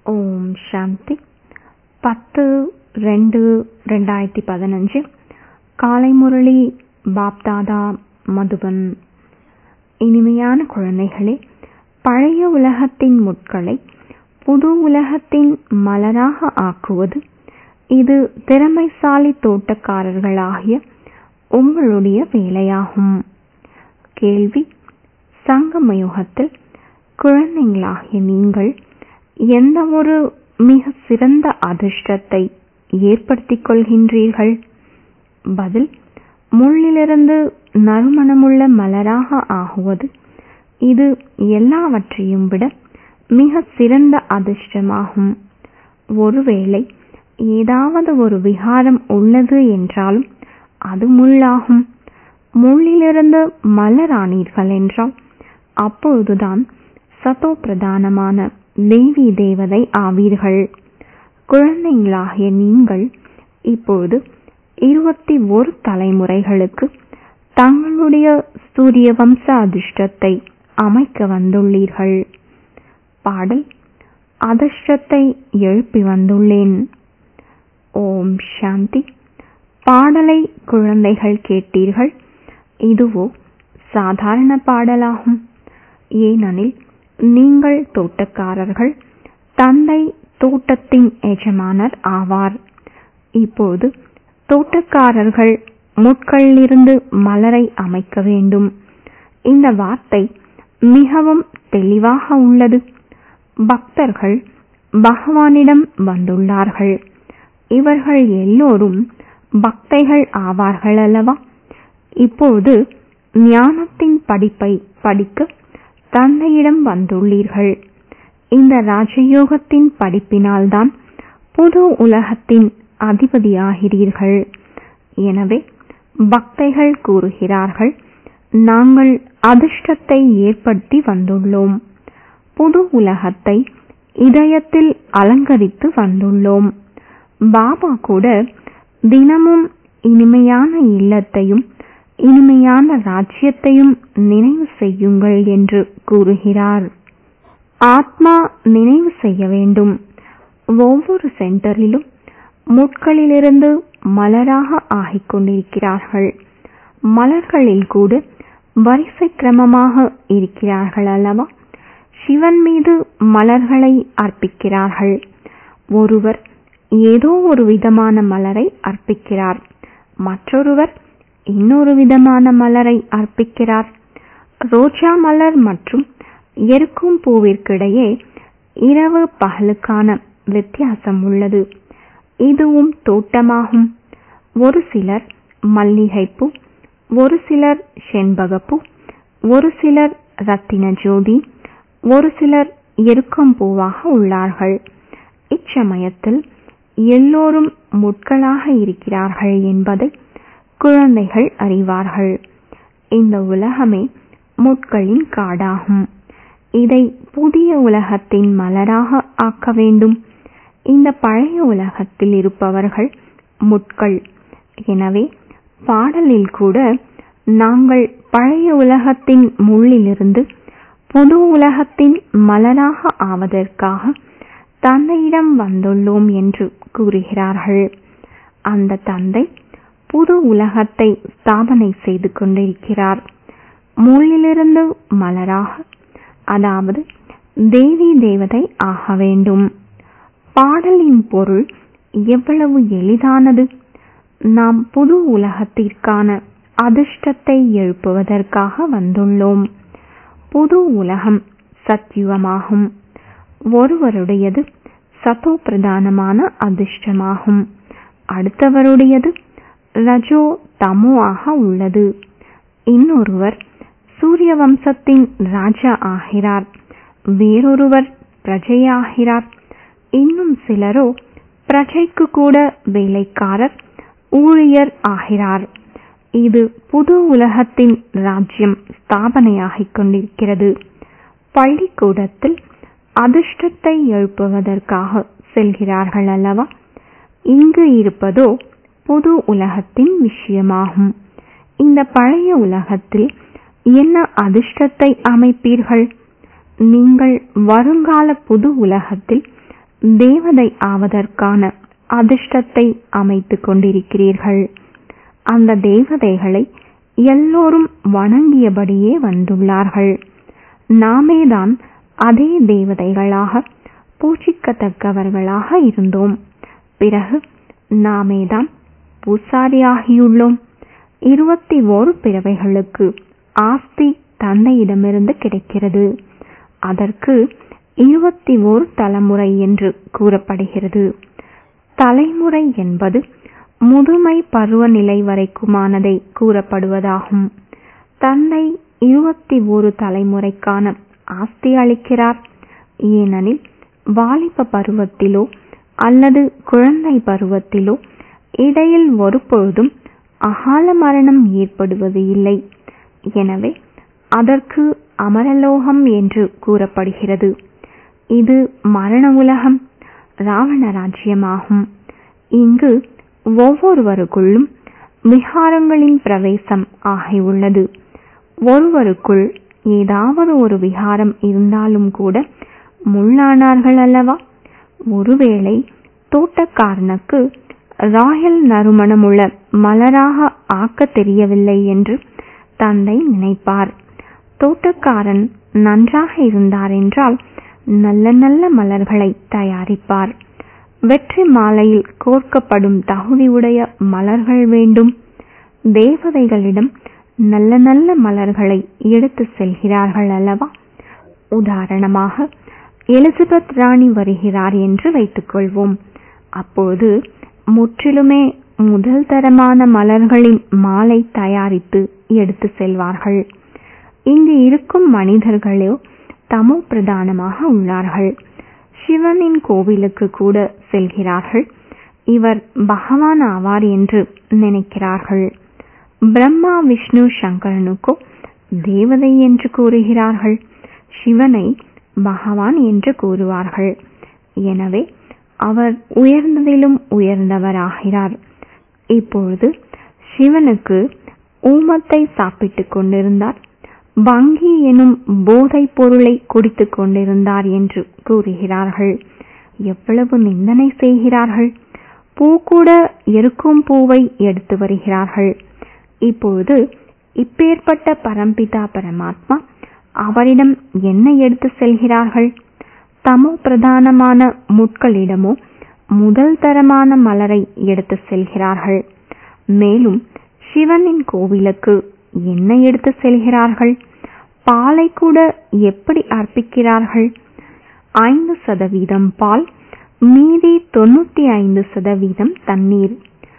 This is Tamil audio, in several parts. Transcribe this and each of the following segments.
ஓம் சாந்தி பத்து ரெண்டு ரெண்டாயிரத்தி பதினஞ்சு காலை முரளி பாப்தாதா மதுபன் இனிமையான குழந்தைகளே பழைய உலகத்தின் முட்களை புது உலகத்தின் மலராக ஆக்குவது இது திறமைசாலி தோட்டக்காரர்களாகிய உங்களுடைய வேலையாகும் கேள்வி சங்கமயுகத்தில் குழந்தைகளாகிய நீங்கள் எந்த ஒரு மிக சிறந்த அதிர்ஷ்டத்தை ஏற்படுத்திக் கொள்கின்றீர்கள் பதில் முள்ளிலிருந்து நறுமணமுள்ள மலராக ஆகுவது இது எல்லாவற்றையும் விட மிக சிறந்த அதிர்ஷ்டமாகும் ஒருவேளை ஏதாவது ஒரு விகாரம் உள்ளது என்றாலும் அது முள்ளாகும் முள்ளிலிருந்து மலரானீர்கள் என்றால் அப்பொழுதுதான் சதோ பிரதானமான தேவி தேவதை ஆவீர்கள் குழந்தைகளாகிய நீங்கள் இப்பொழுது இருபத்தி ஒரு தலைமுறைகளுக்கு தங்களுடைய சூரிய வம்ச அதிர்ஷ்டத்தை அமைக்க வந்துள்ளீர்கள் பாடல் அதிர்ஷ்டத்தை எழுப்பி வந்துள்ளேன் ஓம் சாந்தி பாடலை குழந்தைகள் கேட்டீர்கள் இதுவோ சாதாரண பாடலாகும் ஏனெனில் நீங்கள் தோட்டக்காரர்கள் தந்தை தோட்டத்தின் எஜமானர் ஆவார் இப்போது தோட்டக்காரர்கள் முட்களிலிருந்து மலரை அமைக்க வேண்டும் இந்த வார்த்தை மிகவும் தெளிவாக உள்ளது பக்தர்கள் பகவானிடம் வந்துள்ளார்கள் இவர்கள் எல்லோரும் பக்தைகள் ஆவார்கள் அல்லவா இப்போது ஞானத்தின் படிப்பை படிக்க தந்தையிடம் வந்துள்ளீர்கள் இந்த ராஜயோகத்தின் படிப்பினால்தான் புது உலகத்தின் அதிபதியாகிறீர்கள் எனவே பக்தைகள் கூறுகிறார்கள் நாங்கள் அதிர்ஷ்டத்தை ஏற்படுத்தி வந்துள்ளோம் புது உலகத்தை இதயத்தில் அலங்கரித்து வந்துள்ளோம் பாபா கூட தினமும் இனிமையான இல்லத்தையும் இனிமையான ராஜ்யத்தையும் நினைவு செய்யுங்கள் என்று கூறுகிறார் ஆத்மா நினைவு செய்ய வேண்டும் ஒவ்வொரு சென்டரிலும் முட்களிலிருந்து மலராக ஆகிக் கொண்டிருக்கிறார்கள் மலர்களில் கூட வரிசை கிரமமாக இருக்கிறார்கள் அல்லவா சிவன் மீது மலர்களை அர்ப்பிக்கிறார்கள் ஒருவர் ஏதோ ஒரு விதமான மலரை அர்ப்பிக்கிறார் மற்றொருவர் இன்னொரு விதமான மலரை அர்ப்பிக்கிறார் ரோஜா மலர் மற்றும் எருக்கும் பூவிற்கிடையே இரவு பகலுக்கான வித்தியாசம் உள்ளது இதுவும் தோட்டமாகும் ஒரு சிலர் மல்லிகைப்பூ ஒரு சிலர் செண்பகப்பூ ஒரு சிலர் ரத்தின ஜோதி ஒரு சிலர் எருக்கம் பூவாக உள்ளார்கள் இச்சமயத்தில் எல்லோரும் முட்களாக இருக்கிறார்கள் என்பதை குழந்தைகள் அறிவார்கள் இந்த உலகமே முட்களின் காடாகும் இதை புதிய உலகத்தின் மலராக ஆக்க வேண்டும் இந்த பழைய உலகத்தில் இருப்பவர்கள் முட்கள் எனவே பாடலில் கூட நாங்கள் பழைய உலகத்தின் முள்ளிலிருந்து புது உலகத்தின் மலராக ஆவதற்காக தந்தையிடம் வந்துள்ளோம் என்று கூறுகிறார்கள் அந்த தந்தை புது உலகத்தை ஸ்தாபனை செய்து கொண்டிருக்கிறார் முள்ளிலிருந்து மலராக அதாவது தேவி தேவதை ஆக வேண்டும் பாடலின் பொருள் எவ்வளவு எளிதானது நாம் புது உலகத்திற்கான அதிர்ஷ்டத்தை எழுப்புவதற்காக வந்துள்ளோம் புது உலகம் சத்யுகமாகும் ஒருவருடையது சதோ பிரதானமான அதிர்ஷ்டமாகும் அடுத்தவருடையது ரஜோ தமோ ஆக உள்ளது இன்னொருவர் சூரிய வம்சத்தின் ராஜா ஆகிறார் வேறொருவர் பிரஜையாகிறார் இன்னும் சிலரோ பிரஜைக்கு கூட வேலைக்காரர் ஊழியர் ஆகிறார் இது புது உலகத்தின் ராஜ்யம் ஸ்தாபனையாகிக் கொண்டிருக்கிறது பள்ளிக்கூடத்தில் அதிர்ஷ்டத்தை எழுப்புவதற்காக செல்கிறார்கள் அல்லவா இங்கு இருப்பதோ புது உலகத்தின் விஷயமாகும் இந்த பழைய உலகத்தில் என்ன அதிர்ஷ்டத்தை அமைப்பீர்கள் நீங்கள் வருங்கால புது உலகத்தில் தேவதை ஆவதற்கான அதிர்ஷ்டத்தை அமைத்துக் கொண்டிருக்கிறீர்கள் அந்த தேவதைகளை எல்லோரும் வணங்கியபடியே வந்துள்ளார்கள் நாமேதான் அதே தேவதைகளாக பூஜிக்கத்தக்கவர்களாக இருந்தோம் பிறகு நாமேதான் பூசாரியாகியுள்ளோம் இருபத்தி ஓரு பிறவைகளுக்கு ஆஸ்தி தந்தையிடமிருந்து கிடைக்கிறது அதற்கு இருபத்தி ஓர் தலைமுறை என்று கூறப்படுகிறது தலைமுறை என்பது முதுமை பருவநிலை வரைக்குமானதை கூறப்படுவதாகும் தந்தை இருபத்தி ஒரு தலைமுறைக்கான ஆஸ்தி அளிக்கிறார் ஏனெனில் வாலிப பருவத்திலோ அல்லது குழந்தை பருவத்திலோ இடையில் ஒருபொழுதும் அகால மரணம் ஏற்படுவது இல்லை எனவே அதற்கு அமரலோகம் என்று கூறப்படுகிறது இது மரண உலகம் ராவண ராஜ்யமாகும் இங்கு ஒவ்வொருவருக்குள்ளும் விகாரங்களின் பிரவேசம் ஆகியுள்ளது ஒருவருக்குள் ஏதாவது ஒரு விகாரம் இருந்தாலும் கூட முள்ளானார்கள் அல்லவா ஒருவேளை தோட்டக்காரனுக்கு ராயல் நறுமணமுள்ள மலராக ஆக்க தெரியவில்லை என்று தந்தை நினைப்பார் தோட்டக்காரன் நன்றாக இருந்தார் என்றால் நல்ல நல்ல மலர்களை தயாரிப்பார் வெற்றி மாலையில் கோர்க்கப்படும் தகுதியுடைய மலர்கள் வேண்டும் தேவதைகளிடம் நல்ல நல்ல மலர்களை எடுத்து செல்கிறார்கள் அல்லவா உதாரணமாக எலிசபெத் ராணி வருகிறார் என்று வைத்துக்கொள்வோம் அப்போது முற்றிலுமே முதல் தரமான மலர்களின் மாலை தயாரித்து எடுத்து செல்வார்கள் இங்கு இருக்கும் மனிதர்களோ தமோ பிரதானமாக உள்ளார்கள் சிவனின் கோவிலுக்கு கூட செல்கிறார்கள் இவர் பகவான் ஆவார் என்று நினைக்கிறார்கள் பிரம்மா விஷ்ணு சங்கரனுக்கோ தேவதை என்று கூறுகிறார்கள் சிவனை பகவான் என்று கூறுவார்கள் எனவே அவர் உயர்ந்ததிலும் உயர்ந்தவராகிறார் இப்பொழுது சிவனுக்கு ஊமத்தை சாப்பிட்டுக் கொண்டிருந்தார் வங்கி எனும் போதைப் பொருளை குடித்துக் கொண்டிருந்தார் என்று கூறுகிறார்கள் எவ்வளவு நிந்தனை செய்கிறார்கள் பூ கூட எருக்கும் பூவை எடுத்து வருகிறார்கள் இப்பொழுது இப்பேற்பட்ட பரம்பிதா பரமாத்மா அவரிடம் என்ன எடுத்து செல்கிறார்கள் தமோ பிரதானமான முட்களிடமோ முதல் தரமான மலரை எடுத்து செல்கிறார்கள் மேலும் சிவனின் கோவிலுக்கு என்ன எடுத்து செல்கிறார்கள் பாலை கூட எப்படி அர்ப்பிக்கிறார்கள் ஐந்து சதவீதம் பால் மீதி தொண்ணூத்தி ஐந்து சதவீதம் தண்ணீர்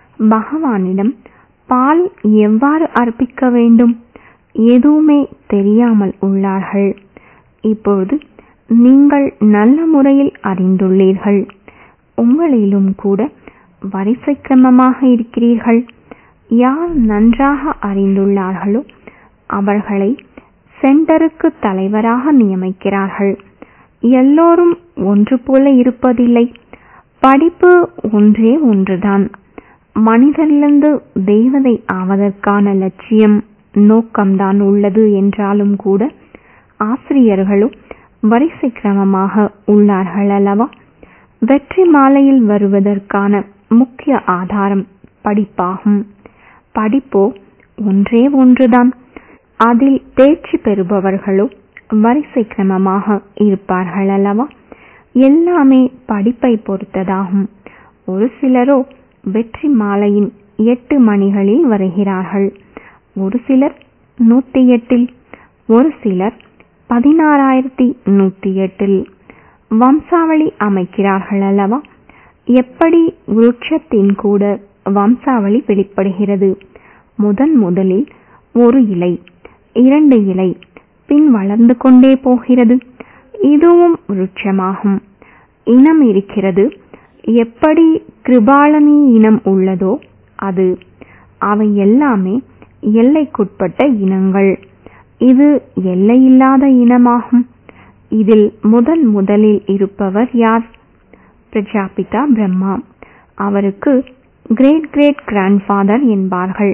பகவானிடம் பால் எவ்வாறு அர்ப்பிக்க வேண்டும் எதுவுமே தெரியாமல் உள்ளார்கள் இப்பொழுது நீங்கள் நல்ல முறையில் அறிந்துள்ளீர்கள் உங்களிலும் கூட வரிசை கிரமமாக இருக்கிறீர்கள் யார் நன்றாக அறிந்துள்ளார்களோ அவர்களை சென்டருக்கு தலைவராக நியமிக்கிறார்கள் எல்லோரும் ஒன்று போல இருப்பதில்லை படிப்பு ஒன்றே ஒன்றுதான் மனிதனிலிருந்து தேவதை ஆவதற்கான லட்சியம் நோக்கம்தான் உள்ளது என்றாலும் கூட ஆசிரியர்களும் வரிசை கிரமமாக உள்ளார்கள் அல்லவா வெற்றி மாலையில் வருவதற்கான முக்கிய ஆதாரம் படிப்பாகும் படிப்போ ஒன்றே ஒன்றுதான் அதில் தேர்ச்சி பெறுபவர்களோ வரிசை கிரமமாக இருப்பார்கள் அல்லவா எல்லாமே படிப்பை பொறுத்ததாகும் ஒரு சிலரோ வெற்றி மாலையின் எட்டு மணிகளில் வருகிறார்கள் ஒரு சிலர் நூத்தி எட்டில் ஒரு சிலர் பதினாறாயிரத்தி நூத்தி எட்டில் வம்சாவளி அமைக்கிறார்கள் அல்லவா எப்படி விருட்சத்தின் கூட வம்சாவளி வெளிப்படுகிறது முதன் முதலில் ஒரு இலை இரண்டு இலை பின் வளர்ந்து கொண்டே போகிறது இதுவும் விருட்சமாகும் இனம் இருக்கிறது எப்படி கிருபாலனி இனம் உள்ளதோ அது அவை எல்லாமே எல்லைக்குட்பட்ட இனங்கள் இது எல்லையில்லாத இனமாகும் இதில் முதன் முதலில் இருப்பவர் யார் பிரஜாபிதா பிரம்மா அவருக்கு கிரேட் கிரேட் கிராண்ட்ஃபாதர் என்பார்கள்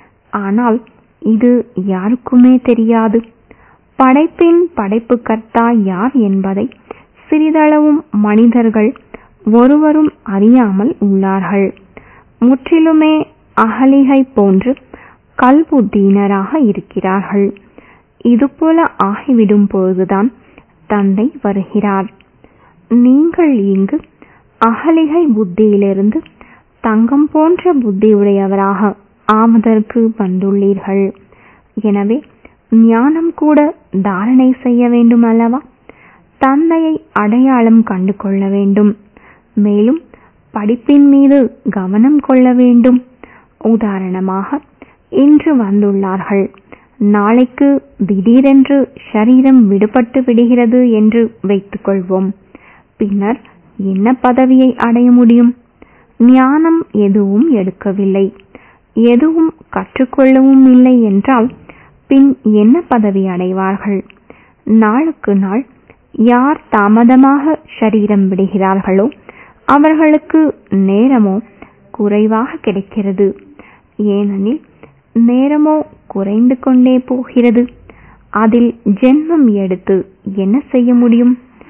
ஆனால் இது யாருக்குமே தெரியாது படைப்பின் படைப்புக்கர்த்தா யார் என்பதை சிறிதளவும் மனிதர்கள் ஒருவரும் அறியாமல் உள்ளார்கள் முற்றிலுமே அகலிகை போன்று கல்புத்தீனராக இருக்கிறார்கள் இதுபோல ஆகிவிடும் பொழுதுதான் தந்தை வருகிறார் நீங்கள் இங்கு அகலிகை புத்தியிலிருந்து தங்கம் போன்ற புத்தியுடையவராக ஆவதற்கு வந்துள்ளீர்கள் எனவே ஞானம் கூட தாரணை செய்ய வேண்டும் அல்லவா தந்தையை அடையாளம் கண்டு கொள்ள வேண்டும் மேலும் படிப்பின் மீது கவனம் கொள்ள வேண்டும் உதாரணமாக இன்று வந்துள்ளார்கள் நாளைக்கு திடீரென்று சரீரம் விடுபட்டு விடுகிறது என்று வைத்துக்கொள்வோம் பின்னர் என்ன பதவியை அடைய முடியும் ஞானம் எதுவும் எடுக்கவில்லை எதுவும் கற்றுக்கொள்ளவும் இல்லை என்றால் பின் என்ன பதவி அடைவார்கள் நாளுக்கு நாள் யார் தாமதமாக சரீரம் விடுகிறார்களோ அவர்களுக்கு நேரமோ குறைவாக கிடைக்கிறது ஏனெனில் நேரமோ குறைந்து கொண்டே போகிறது அதில் ஜென்மம் எடுத்து என்ன செய்ய முடியும்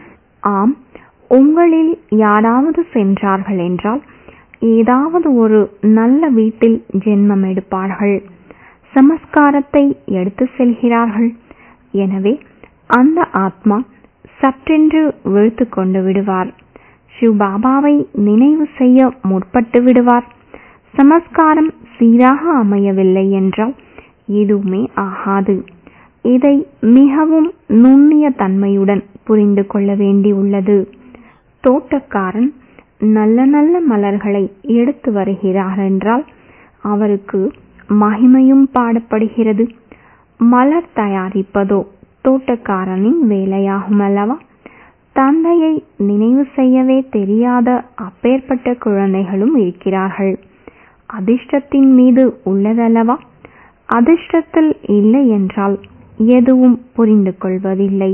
ஆம் உங்களில் யாராவது சென்றார்கள் என்றால் ஏதாவது ஒரு நல்ல வீட்டில் ஜென்மம் எடுப்பார்கள் சமஸ்காரத்தை எடுத்து செல்கிறார்கள் எனவே அந்த ஆத்மா சற்றென்று விழுத்து கொண்டு விடுவார் சிவபாபாவை நினைவு செய்ய முற்பட்டு விடுவார் சமஸ்காரம் சீராக அமையவில்லை என்றால் எதுவுமே ஆகாது இதை மிகவும் நுண்ணிய தன்மையுடன் புரிந்து கொள்ள வேண்டியுள்ளது தோட்டக்காரன் நல்ல நல்ல மலர்களை எடுத்து வருகிறார் என்றால் அவருக்கு மகிமையும் பாடப்படுகிறது மலர் தயாரிப்பதோ தோட்டக்காரனின் வேலையாகும் அல்லவா தந்தையை நினைவு செய்யவே தெரியாத அப்பேற்பட்ட குழந்தைகளும் இருக்கிறார்கள் அதிர்ஷ்டத்தின் மீது உள்ளதல்லவா அதிர்ஷ்டத்தில் இல்லை என்றால் எதுவும் புரிந்து கொள்வதில்லை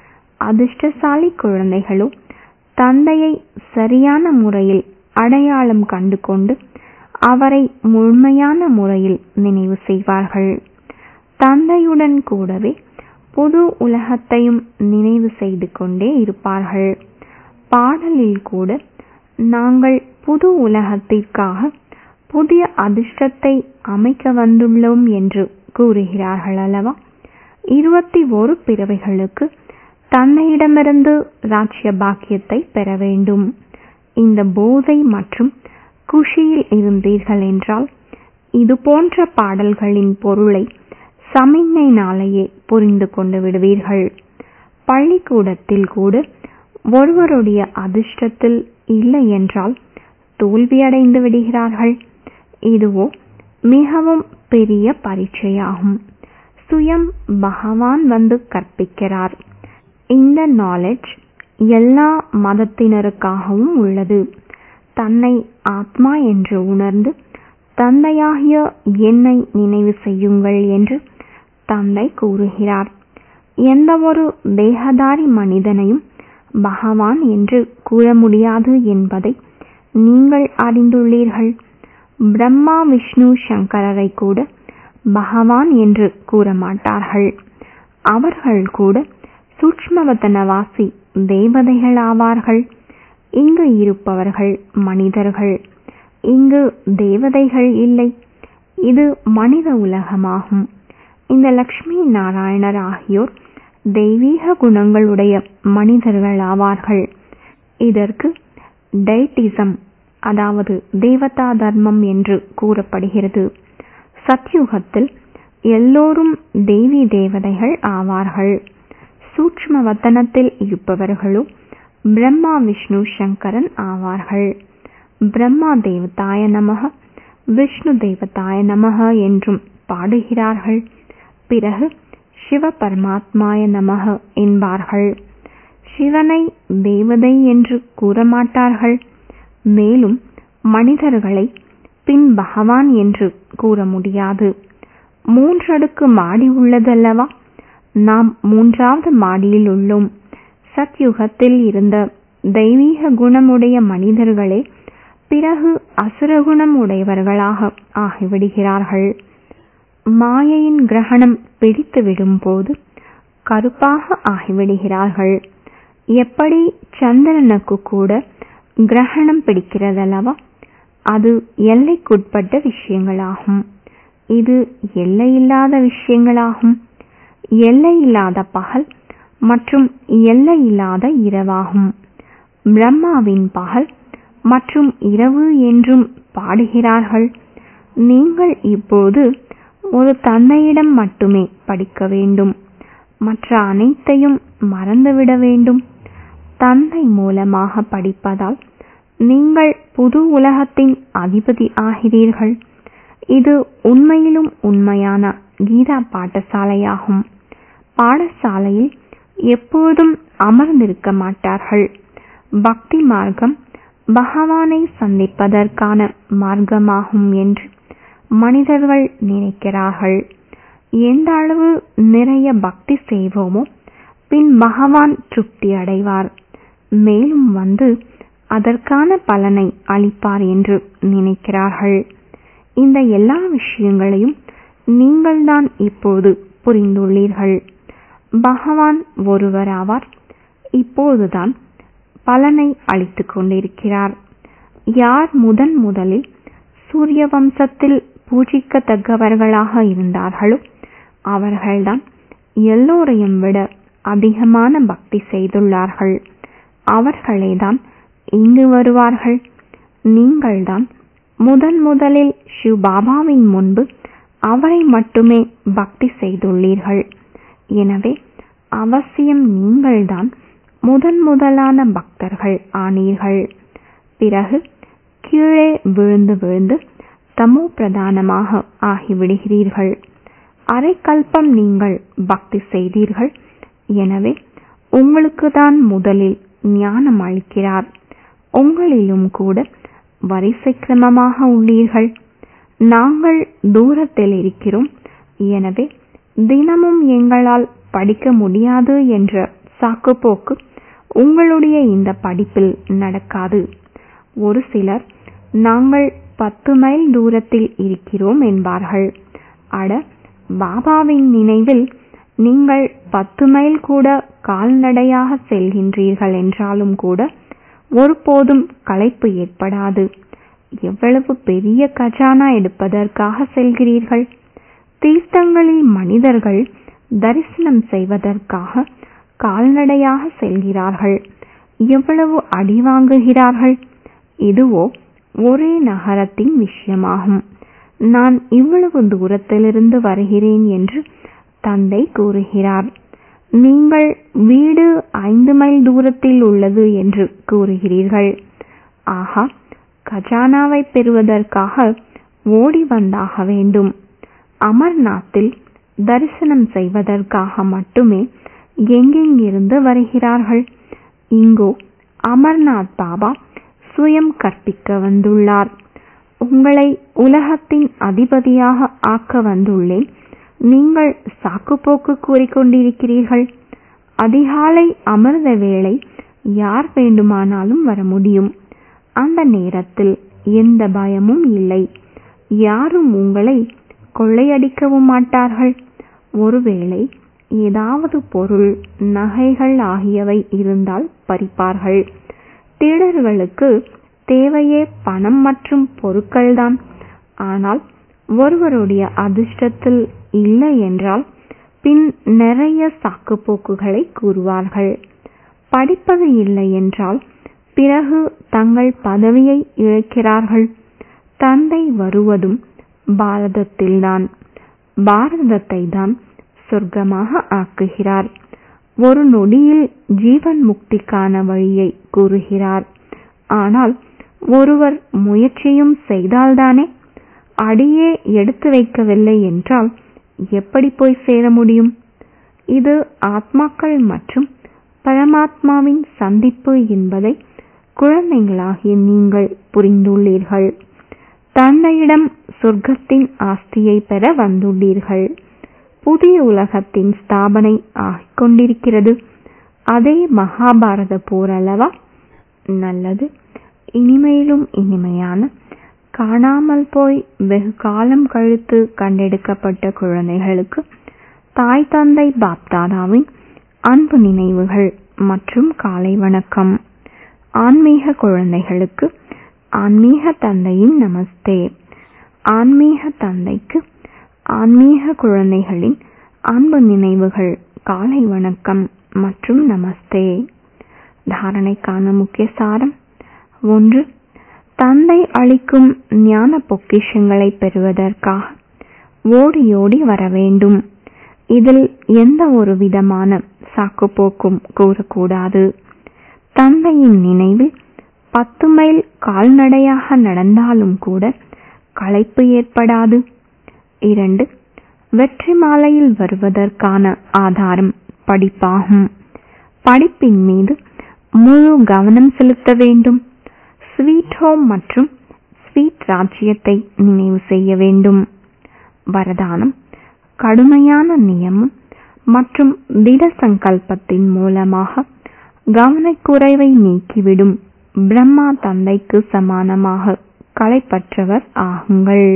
அதிர்ஷ்டசாலி குழந்தைகளோ தந்தையை சரியான முறையில் அடையாளம் கண்டு கொண்டு அவரை முழுமையான முறையில் நினைவு செய்வார்கள் தந்தையுடன் கூடவே புது உலகத்தையும் நினைவு செய்து கொண்டே இருப்பார்கள் பாடலில் கூட நாங்கள் புது உலகத்திற்காக புதிய அதிர்ஷ்டத்தை அமைக்க வந்துள்ளோம் என்று கூறுகிறார்கள் அல்லவா இருபத்தி ஒரு பிறவைகளுக்கு தன்னையிடமிருந்து ராஜ்ய பாக்கியத்தை பெற வேண்டும் இந்த போதை மற்றும் குஷியில் இருந்தீர்கள் என்றால் இது போன்ற பாடல்களின் பொருளை சமிஞ்ஞைனாலேயே புரிந்து கொண்டு விடுவீர்கள் பள்ளிக்கூடத்தில் கூட ஒருவருடைய அதிர்ஷ்டத்தில் இல்லை என்றால் தோல்வியடைந்து விடுகிறார்கள் இதுவோ மிகவும் பெரிய பரீட்சையாகும் சுயம் பகவான் வந்து கற்பிக்கிறார் இந்த நாலேஜ் எல்லா மதத்தினருக்காகவும் உள்ளது தன்னை ஆத்மா என்று உணர்ந்து தந்தையாகிய என்னை நினைவு செய்யுங்கள் என்று தந்தை கூறுகிறார் எந்த ஒரு தேகதாரி மனிதனையும் பகவான் என்று கூற முடியாது என்பதை நீங்கள் அறிந்துள்ளீர்கள் பிரம்மா விஷ்ணு சங்கரரை கூட பகவான் என்று கூற மாட்டார்கள் அவர்கள் கூட சூட்ச்மவதனவாசி தேவதைகள் ஆவார்கள் இங்கு இருப்பவர்கள் மனிதர்கள் இங்கு தேவதைகள் இல்லை இது மனித உலகமாகும் இந்த லக்ஷ்மி நாராயணர் ஆகியோர் தெய்வீக குணங்களுடைய மனிதர்கள் ஆவார்கள் இதற்கு டைட்டிசம் அதாவது தேவதா தர்மம் என்று கூறப்படுகிறது சத்யுகத்தில் எல்லோரும் தேவி தேவதைகள் ஆவார்கள் சூட்ச்ம வத்தனத்தில் இருப்பவர்களோ பிரம்மா விஷ்ணு சங்கரன் ஆவார்கள் பிரம்மா தேவதாய நமக விஷ்ணு தேவதாய நமக என்றும் பாடுகிறார்கள் பிறகு சிவ பரமாத்மாய நமக என்பார்கள் சிவனை தேவதை என்று கூறமாட்டார்கள் மேலும் மனிதர்களை பின் பகவான் என்று கூற முடியாது மூன்றடுக்கு மாடி உள்ளதல்லவா நாம் மூன்றாவது மாடியில் உள்ளோம் சத்யுகத்தில் இருந்த தெய்வீக குணமுடைய மனிதர்களே பிறகு அசுரகுணம் உடையவர்களாக ஆகிவிடுகிறார்கள் மாயையின் கிரகணம் பிடித்து விடும்போது கருப்பாக ஆகிவிடுகிறார்கள் எப்படி சந்திரனுக்கு கூட கிரகணம் பிடிக்கிறதல்லவா அது எல்லைக்குட்பட்ட விஷயங்களாகும் இது எல்லையில்லாத விஷயங்களாகும் எல்லையில்லாத பகல் மற்றும் எல்லையில்லாத இரவாகும் பிரம்மாவின் பகல் மற்றும் இரவு என்றும் பாடுகிறார்கள் நீங்கள் இப்போது ஒரு தந்தையிடம் மட்டுமே படிக்க வேண்டும் மற்ற அனைத்தையும் மறந்துவிட வேண்டும் தந்தை மூலமாக படிப்பதால் நீங்கள் புது உலகத்தின் அதிபதி ஆகிறீர்கள் இது உண்மையிலும் உண்மையான கீதா பாடசாலையாகும் பாடசாலையில் எப்போதும் அமர்ந்திருக்க மாட்டார்கள் பக்தி மார்க்கம் பகவானை சந்திப்பதற்கான மார்க்கமாகும் என்று மனிதர்கள் நினைக்கிறார்கள் எந்த அளவு நிறைய பக்தி செய்வோமோ பின் பகவான் திருப்தி அடைவார் மேலும் வந்து அதற்கான பலனை அளிப்பார் என்று நினைக்கிறார்கள் இந்த எல்லா விஷயங்களையும் நீங்கள்தான் இப்போது புரிந்துள்ளீர்கள் பகவான் ஒருவராவார் இப்போதுதான் பலனை அளித்துக் கொண்டிருக்கிறார் யார் முதன் முதலில் சூரிய வம்சத்தில் பூஜிக்கத்தக்கவர்களாக இருந்தார்களோ அவர்கள்தான் எல்லோரையும் விட அதிகமான பக்தி செய்துள்ளார்கள் அவர்களேதான் இங்கு வருவார்கள் நீங்கள்தான் முதன் முதலில் சிவ் பாபாவின் முன்பு அவரை மட்டுமே பக்தி செய்துள்ளீர்கள் எனவே அவசியம் நீங்கள்தான் முதன் முதலான பக்தர்கள் ஆனீர்கள் பிறகு கீழே விழுந்து விழுந்து தமோ பிரதானமாக ஆகிவிடுகிறீர்கள் அரை கல்பம் நீங்கள் பக்தி செய்தீர்கள் எனவே உங்களுக்கு தான் முதலில் ஞானம் அளிக்கிறார் உங்களிலும் கூட வரிசை கிரமமாக உள்ளீர்கள் நாங்கள் தூரத்தில் இருக்கிறோம் எனவே தினமும் எங்களால் படிக்க முடியாது என்ற சாக்குப்போக்கு உங்களுடைய இந்த படிப்பில் நடக்காது ஒரு சிலர் நாங்கள் பத்து மைல் தூரத்தில் இருக்கிறோம் என்பார்கள் அட பாபாவின் நினைவில் நீங்கள் பத்து மைல் கூட கால்நடையாக செல்கின்றீர்கள் என்றாலும் கூட ஒருபோதும் களைப்பு ஏற்படாது எவ்வளவு பெரிய கஜானா எடுப்பதற்காக செல்கிறீர்கள் தீர்த்தங்களில் மனிதர்கள் தரிசனம் செய்வதற்காக கால்நடையாக செல்கிறார்கள் எவ்வளவு அடி வாங்குகிறார்கள் இதுவோ ஒரே நகரத்தின் விஷயமாகும் நான் இவ்வளவு தூரத்திலிருந்து வருகிறேன் என்று தந்தை கூறுகிறார் நீங்கள் வீடு ஐந்து மைல் தூரத்தில் உள்ளது என்று கூறுகிறீர்கள் ஆகா கஜானாவை பெறுவதற்காக ஓடி வந்தாக வேண்டும் அமர்நாத்தில் தரிசனம் செய்வதற்காக மட்டுமே எங்கெங்கிருந்து வருகிறார்கள் இங்கோ அமர்நாத் பாபா சுயம் கற்பிக்க வந்துள்ளார் உங்களை உலகத்தின் அதிபதியாக ஆக்க வந்துள்ளேன் நீங்கள் சாக்குப்போக்கு கூறிக்கொண்டிருக்கிறீர்கள் அதிகாலை அமிர்த வேளை யார் வேண்டுமானாலும் வர முடியும் அந்த நேரத்தில் எந்த பயமும் இல்லை யாரும் உங்களை கொள்ளையடிக்கவும் மாட்டார்கள் ஒருவேளை ஏதாவது பொருள் நகைகள் ஆகியவை இருந்தால் பறிப்பார்கள் திருடர்களுக்கு தேவையே பணம் மற்றும் பொருட்கள்தான் ஆனால் ஒருவருடைய அதிர்ஷ்டத்தில் இல்லை என்றால் பின் நிறைய சாக்குப்போக்குகளை கூறுவார்கள் படிப்பது இல்லை என்றால் பிறகு தங்கள் பதவியை இழக்கிறார்கள் தந்தை வருவதும் பாரதத்தில்தான் பாரதத்தை தான் சொர்க்கமாக ஆக்குகிறார் ஒரு நொடியில் ஜீவன் முக்திக்கான வழியை கூறுகிறார் ஆனால் ஒருவர் முயற்சியும் செய்தால்தானே அடியே எடுத்து வைக்கவில்லை என்றால் எப்படி போய் சேர முடியும் இது ஆத்மாக்கள் மற்றும் பரமாத்மாவின் சந்திப்பு என்பதை குழந்தைகளாகிய நீங்கள் புரிந்துள்ளீர்கள் தந்தையிடம் சொர்க்கத்தின் ஆஸ்தியை பெற வந்துள்ளீர்கள் புதிய உலகத்தின் ஸ்தாபனை ஆகிக் கொண்டிருக்கிறது அதே மகாபாரத போர் அல்லவா நல்லது இனிமையிலும் இனிமையான காணாமல் போய் வெகு காலம் கழித்து கண்டெடுக்கப்பட்ட குழந்தைகளுக்கு தாய் தந்தை பாப்தாதாவின் அன்பு நினைவுகள் மற்றும் காலை வணக்கம் ஆன்மீக குழந்தைகளுக்கு ஆன்மீக தந்தையின் நமஸ்தே ஆன்மீக தந்தைக்கு ஆன்மீக குழந்தைகளின் அன்பு நினைவுகள் காலை வணக்கம் மற்றும் நமஸ்தே தாரணைக்கான முக்கிய சாரம் ஒன்று தந்தை அளிக்கும் ஞான பொக்கிஷங்களை பெறுவதற்காக ஓடி ஓடி வர வேண்டும் இதில் எந்த ஒரு விதமான சாக்குப்போக்கும் கூறக்கூடாது தந்தையின் நினைவில் பத்து மைல் கால்நடையாக நடந்தாலும் கூட களைப்பு ஏற்படாது இரண்டு வெற்றி மாலையில் வருவதற்கான ஆதாரம் படிப்பாகும் படிப்பின் மீது முழு கவனம் செலுத்த வேண்டும் ஸ்வீட் ஹோம் மற்றும் ஸ்வீட் ராஜ்யத்தை நினைவு செய்ய வேண்டும் வரதானம் கடுமையான நியமம் மற்றும் திட சங்கல்பத்தின் மூலமாக கவனக்குறைவை நீக்கிவிடும் பிரம்மா தந்தைக்கு சமானமாக களைப்பற்றவர் ஆகுங்கள்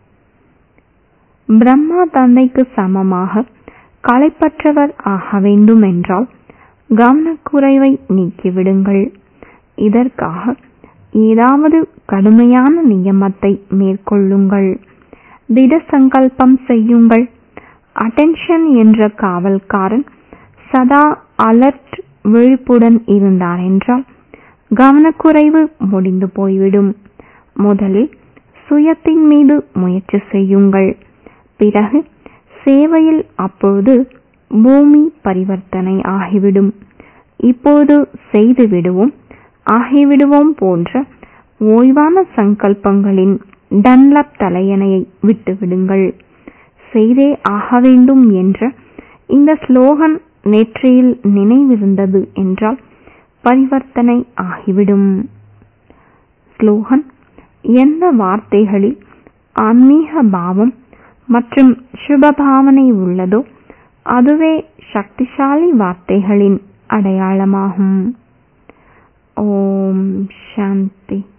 பிரம்மா தந்தைக்கு சமமாக களைப்பற்றவர் ஆக வேண்டும் என்றால் கவனக்குறைவை நீக்கிவிடுங்கள் இதற்காக ஏதாவது கடுமையான நியமத்தை மேற்கொள்ளுங்கள் திட சங்கல்பம் செய்யுங்கள் அட்டென்ஷன் என்ற காவல்காரன் சதா அலர்ட் விழிப்புடன் இருந்தார் என்றால் கவனக்குறைவு முடிந்து போய்விடும் முதலில் சுயத்தின் மீது முயற்சி செய்யுங்கள் பிறகு சேவையில் அப்பொழுது பூமி பரிவர்த்தனை ஆகிவிடும் இப்போது செய்து விடுவோம் ஆகிவிடுவோம் போன்ற ஓய்வான சங்கல்பங்களின் டன்லப் தலையணையை விட்டுவிடுங்கள் செய்தே ஆக வேண்டும் என்ற இந்த ஸ்லோகன் நெற்றியில் நினைவிருந்தது என்றால் பரிவர்த்தனை ஆகிவிடும் ஸ்லோகன் எந்த வார்த்தைகளில் ஆன்மீக பாவம் மற்றும் சுபபாவனை உள்ளதோ அதுவே சக்திசாலி வார்த்தைகளின் அடையாளமாகும் ஓம் சாந்தி